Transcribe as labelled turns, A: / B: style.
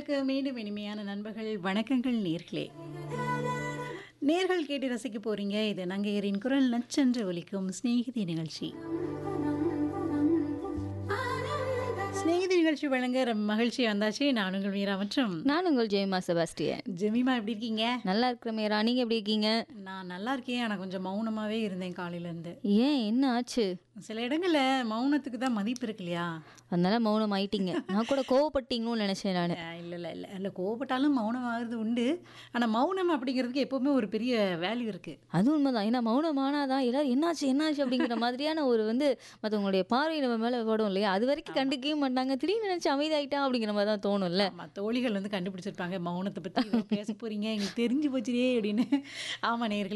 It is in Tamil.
A: உங்களுக்கு மீண்டும் இனிமையான நண்பர்கள் வணக்கங்கள் நேர்களே நேர்கள் கேட்டு ரசிக்க போறீங்க இது நங்கையரின் குரல் நச்சென்று ஒலிக்கும் சிநேகிதி நிகழ்ச்சி சிநேகிதி நிகழ்ச்சி வழங்க ரொம்ப மகிழ்ச்சி வந்தாச்சு நான் உங்கள் மீரா மற்றும்
B: நான் உங்கள் ஜெயமா செபாஸ்டியன்
A: ஜெமிமா எப்படி இருக்கீங்க
B: நல்லா இருக்கிற மேரா நீங்க எப்படி இருக்கீங்க
A: நான் நல்லா இருக்கேன் ஆனால் கொஞ்சம் மௌனமாவே இருந்தேன் காலையில இருந்து
B: ஏன் என்ன ஆச்சு
A: சில இடங்கள்ல மௌனத்துக்கு தான் மதிப்பு இருக்கு இல்லையா
B: அதனால மௌனம் ஆயிட்டீங்க நான் கூட கோவப்பட்டீங்கன்னு நினைச்சேன் நான்
A: அஹ் இல்ல இல்ல இல்ல இல்ல கோவப்பட்டாலும் மௌனம் ஆகுறது உண்டு ஆனா மௌனம் அப்படிங்கிறதுக்கு எப்பவுமே ஒரு பெரிய வேல்யூ இருக்கு
B: அது உண்மைதான் ஏன்னா மௌனம் ஆனாதான் எல்லாரும் என்னாச்சு என்னாச்சு அப்படிங்கிற மாதிரியான ஒரு வந்து மற்றவங்களுடைய பார்வை நம்ம மேல படும் இல்லையா அது வரைக்கும் கண்டுக்கவே மாட்டாங்க திடீர்னு நினைச்சு அமைதியாயிட்டா அப்படிங்கிற மாதிரி தான் தோணும்ல
A: ஆமா தோழிகள் வந்து கண்டுபிடிச்சிருப்பாங்க மௌனத்தை பத்தி ஏதோ பேச போறீங்க எங்களுக்கு தெரிஞ்சு போச்சுடே அப்படின்னு ஆமா நேயர்களே